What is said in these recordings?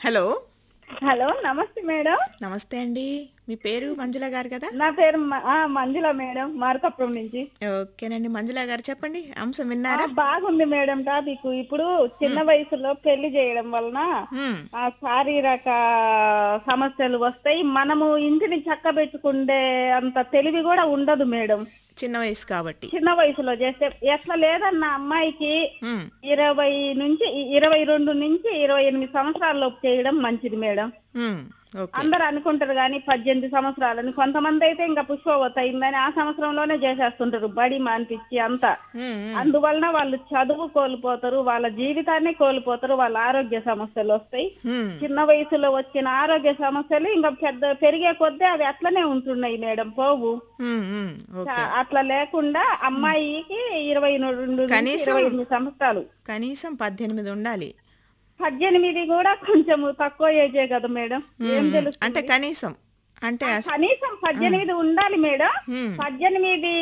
Hello hello నమస్తే madam నమస్తే అండి మీ పేరు మంజుల గారు కదా నా పేరు మ- ఆ, మంజుల మేడం మార్కపురం నుంచి ఓకేనండి మంజుల గారు చెప్పండి అంశం ఆ, విన్నారా బాగుంది మేడం టాపిక్ ఇప్పుడు చిన్న వయసులో పెళ్లి చేయడం వలన హ్మ్, ఆ శారీరక సమస్యలు వస్తాయి మనము ఇంటిని చక్కబెట్టుకుండే అంత తెలివి కూడా ఉండదు మేడం చిన్న వయసు కాబట్టి చిన్న వయసులో చేస్తే ఎట్లా లేదన్న అమ్మాయికి హ్మ్, ఇరవై నుంచి ఇరవై రెండు నుంచి ఇరవై ఎనిమిది సంవత్సరాల్లోపు చేయడం మంచిది మేడం హ్మ్, ఓకే అందరు అనుకుంటారు కానీ పద్దెనిమిది సంవత్సరాలని కొంతమంది అయితే ఇంకా పుష్పవత అయిందని ఆ సంవత్సరంలోనే చేసేస్తుంటారు బడి మానిపించి అంతా హ్మ్, హ్మ్, అందువలన వాళ్ళు చదువు కోల్పోతారు వాళ్ళ జీవితాన్ని కోల్పోతారు వాళ్ళ ఆరోగ్య సమస్యలు వస్తాయి హ్మ్, చిన్న వయసులో వచ్చిన ఆరోగ్య సమస్యలు ఇంకా పెద్ద పెరిగే కొద్దీ అవి అట్లనే ఉంటున్నాయి మేడం పోవు హ్మ్, హ్మ్, ఓకే చా- అట్లా లేకుండా అమ్మాయికి ఇరవై రెండు నుంచి కనీసం- ఇరవై ఎనిమిది సంవత్సరాలు కనీసం పద్దెనిమిది ఉండాలి పద్దెనిమిది కూడా కొంచెం తక్కువ ఏజే కదా మేడం ఏం హ్మ్, తెలుస్తుంది అంటే కనీసం అంటే అస- కనీసం పద్దెనిమిది ఉండాలి మేడం హ్మ్, పద్దెనిమిది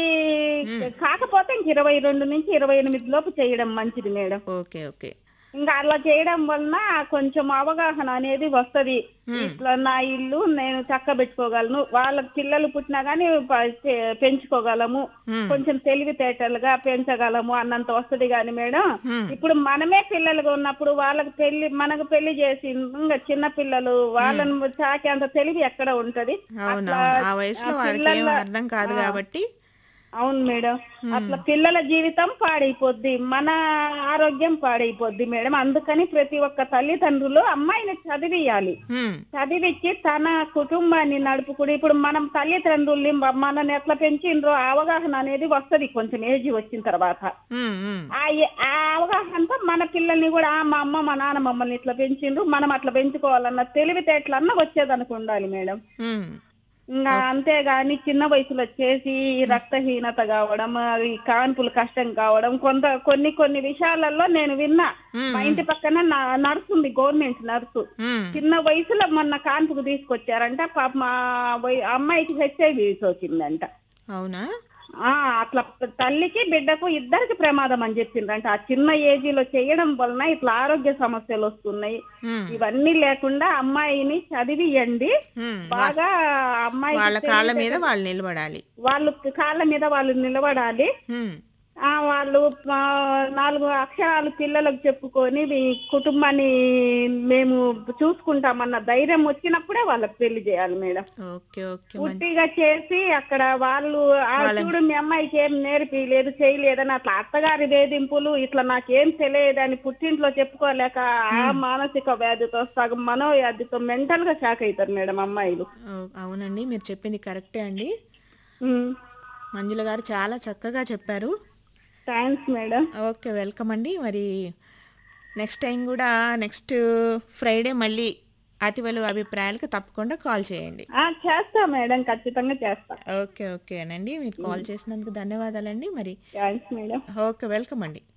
కాకపోతే ఇంక ఇరవై రెండు నుంచి ఇరవై ఎనిమిది లోపు చేయడం మంచిది మేడం ఓకే ఓకే ఇంకా అలా చేయడం వలన కొంచెం అవగాహన అనేది వస్తది ఇట్లా నా ఇల్లు నేను చక్కబెట్టుకోగలను వాళ్ళ పిల్లలు పుట్టినా గానీ ప- పె- పెంచుకోగలము హ్మ్, కొంచెం తెలివితేటలుగా పెంచగలము అన్నంత వస్తది గాని మేడం హ్మ్, ఇప్పుడు మనమే పిల్లలుగా ఉన్నప్పుడు వాళ్ళకి పెళ్లి మనకు పెళ్లి చేసి ఇంకా చిన్న పిల్లలు వాళ్ళని చాకే అంత తెలివి ఎక్కడ ఉంటది అవునవును ఆ వయసులో ఆ వారికి ఏం పిల్లల- అర్థం కాదు కాబట్టి అవును మేడం అట్లా పిల్లల జీవితం పాడైపోద్ది మన ఆరోగ్యం పాడైపోద్ది మేడం అందుకని ప్రతి ఒక్క తల్లిదండ్రులు అమ్మాయిని చదివియాలి హ్మ్, చదివించి తన కుటుంబాన్ని నడుపుకుని ఇప్పుడు మనం తల్లిదండ్రుల్ని మ- మనల్ని ఎట్లా పెంచిండ్రో ఆ అవగాహన అనేది వస్తది కొంచెం ఏజ్ వచ్చిన తర్వాత హ్మ్, హ్మ్, ఆ ఏ- ఆ అవగాహనతో మన పిల్లల్ని కూడా ఆ మా అమ్మ మా నాన్న మమ్మల్ని ఇట్లా పెంచిండ్రు మనం అట్లా పెంచుకోవాలన్న తెలివితేటలన్న వచ్చేదనుకు ఉండాలి మేడం హ్మ్, ఇంకా అంతేగాని చిన్న వయసులో చేసి రక్తహీనత కావడం అది కాన్పులు కష్టం కావడం కొంత కొన్ని కొన్ని విషయాలలో నేను విన్నా హ్మ్, మా ఇంటి పక్కన నా- నర్సు ఉంది గవర్నమెంట్ నర్సు హ్మ్, చిన్న వయసులో మొన్న కాన్పుకు తీసుకొచ్చారంట పాప మా వై- అమ్మాయికి హెచ్ఐవి సోకిందంట అవునా ఆ అట్లా తల్లికి బిడ్డకు ఇద్దరికి ప్రమాదం అని చెప్పిండ్రంట ఆ చిన్న ఏజీ లో చేయడం వలన ఇట్లా ఆరోగ్య సమస్యలు వస్తున్నాయి హ్మ్, ఇవన్నీ లేకుండా అమ్మాయిని చదివియండి హ్మ్, బాగా అమ్మాయి వాళ్ళ కాళ్ళ మీద వాళ్ళు నిలబడాలి వాళ్ళు కాళ్ళ మీద వాళ్ళు నిలబడాలి హ్మ్, ఆ వాళ్ళు ఆ, నాలుగు అక్షరాలు పిల్లలకు చెప్పుకొని మీ కుటుంబాన్ని మేము చూసుకుంటామన్న ధైర్యం వచ్చినప్పుడే వాళ్ళకి పెళ్లి చేయాలి మేడం ఓకే ఓకే మంచి పుట్టిగా చేసి అక్కడ వాళ్ళు ఆ చూడు మీ అమ్మాయికి ఏం నేర్పిలేదు చేయలేదని అట్లా అత్తగారి వేధింపులు ఇట్లా నాకేం తెలియదని పుట్టింట్లో చెప్పుకోలేక ఆ మానసిక వ్యాధితో సగం మనోవ్యాధితో మెంటల్ గా షాక్ అవుతారు మేడం అమ్మాయిలు ఓ, అవునండి మీరు చెప్పింది కరెక్టే అండి ఉమ్. మంజుల గారు చాలా చక్కగా చెప్పారు థ్యాంక్స్ మేడం ఓకే వెల్కమ్ అండి మరి నెక్స్ట్ టైం కూడా నెక్స్ట్ ఫ్రైడే మళ్ళీ అతివలు అభిప్రాయాలకు తప్పకుండా కాల్ చేయండి ఆ చేస్తా మేడం ఖచ్చితంగా చేస్తా ఓకే ఓకేనండి మీరు కాల్ చేసినందుకు ధన్యవాదాలండి మరి థ్యాంక్స్ మేడం ఓకే వెల్కమ్ అండి